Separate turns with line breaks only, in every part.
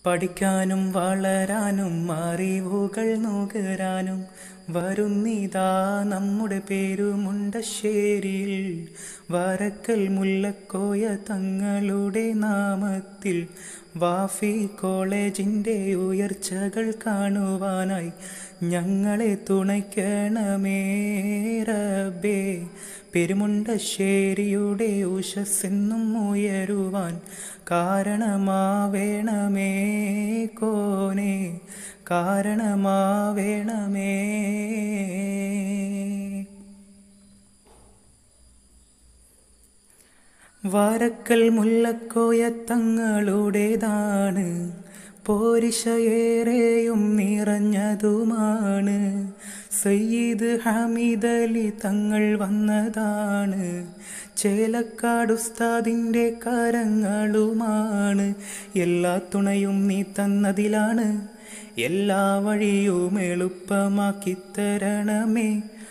പഠിക്കാനും വളരാനും അറിവുകൾ നുകരാനും വരുന്നിതാ നമ്മുടെ പേരുമുണ്ടശ്ശേരിയിൽ വരക്കൽ മുല്ലക്കോയ തങ്ങളുടെ നാമത്തിൽ വാഫി കോളേജിൻ്റെ ഉയർച്ചകൾ കാണുവാനായി ഞങ്ങളെ തുണയ്ക്കണമേ റബ്ബേ പെരുമുണ്ടശ്ശേരിയുടെ ഉഷസ്സെന്നും ഉയരുവാൻ കാരണമാവേണമേ കോനെ കാരണമാവേണമേ വാരക്കൽ മുല്ലക്കോയ തങ്ങളുടേതാണ് പോരിശയേറെയും നിറഞ്ഞതുമാണ് സയ്യിദ് ഹമീദലി തങ്ങൾ വന്നതാണ് ചേലക്കാട് ഉസ്താദിൻ്റെ കരങ്ങളുമാണ് എല്ലാ തുണയും നീ തന്നതിലാണ് എല്ലാ വഴിയും എളുപ്പമാക്കി തരണമേ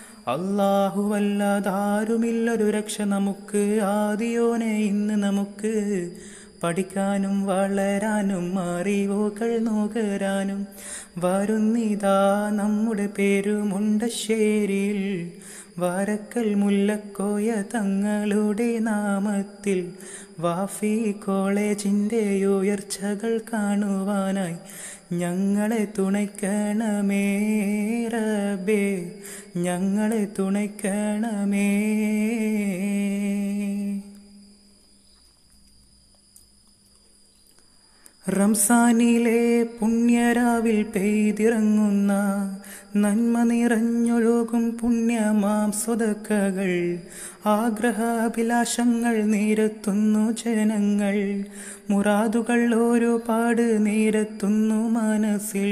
അല്ലാഹുവല്ലാതാരുമില്ലൊരു രക്ഷ നമുക്ക് ആദിയോനെ ഇന്ന് നമുക്ക് പഠിക്കാനും വളരാനും അറിവുകൾ നുകരാനും വരുന്നിതാ നമ്മുടെ പേരുമുണ്ടശ്ശേരിയിൽ വരക്കൽ മുല്ലക്കോയ തങ്ങളുടെ നാമത്തിൽ വാഫി കോളേജിൻ്റെ ഉയർച്ചകൾ കാണുവാനായി ഞങ്ങളെ തുണയ്ക്കണമേ റബ്ബേ ഞങ്ങളെ തുണയ്ക്കണമേ റംസാനിലെ പുണ്യരാവിൽ പെയ്തിറങ്ങുന്ന നന്മ നിറഞ്ഞൊഴുകും പുണ്യമാം സ്വതക്കകൾ ആഗ്രഹാഭിലാഷങ്ങൾ നിരത്തുന്നു ജനങ്ങൾ മുറാദുകൾ ഒരുപാട് നിരത്തുന്നു മനസ്സിൽ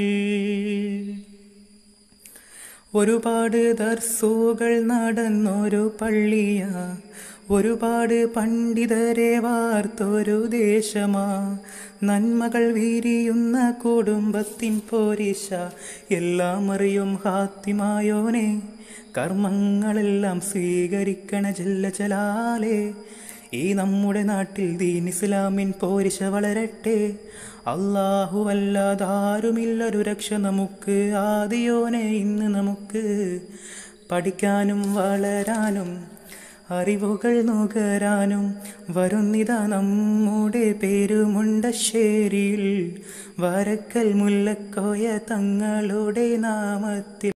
ഒരുപാട് ദർസുകൾ നടന്നൊരു പള്ളിയ ഒരുപാട് പണ്ഡിതരെ വാർത്തൊരു ദേശമാ നന്മകൾ വീരിയുന്ന കുടുംബത്തിൻ പോരിശ എല്ലാം അറിയും ഹാത്തിമായോനെ കർമ്മങ്ങളെല്ലാം സ്വീകരിക്കണ ജല്ല ജലാലേ ഈ നമ്മുടെ നാട്ടിൽ ദീൻ ഇസ്ലാമിൻ പോരിശ വളരട്ടെ അള്ളാഹു അല്ലാതാരുമില്ലൊരു രക്ഷ നമുക്ക് ആദിയോനെ ഇന്ന് നമുക്ക് പഠിക്കാനും വളരാനും അറിവുകൾ നുകരാനും വരുന്നിതാ നമ്മുടെ പേരുമുണ്ടശ്ശേരിയിൽ വരക്കൽ മുല്ലക്കോയ തങ്ങളുടെ നാമത്തിൽ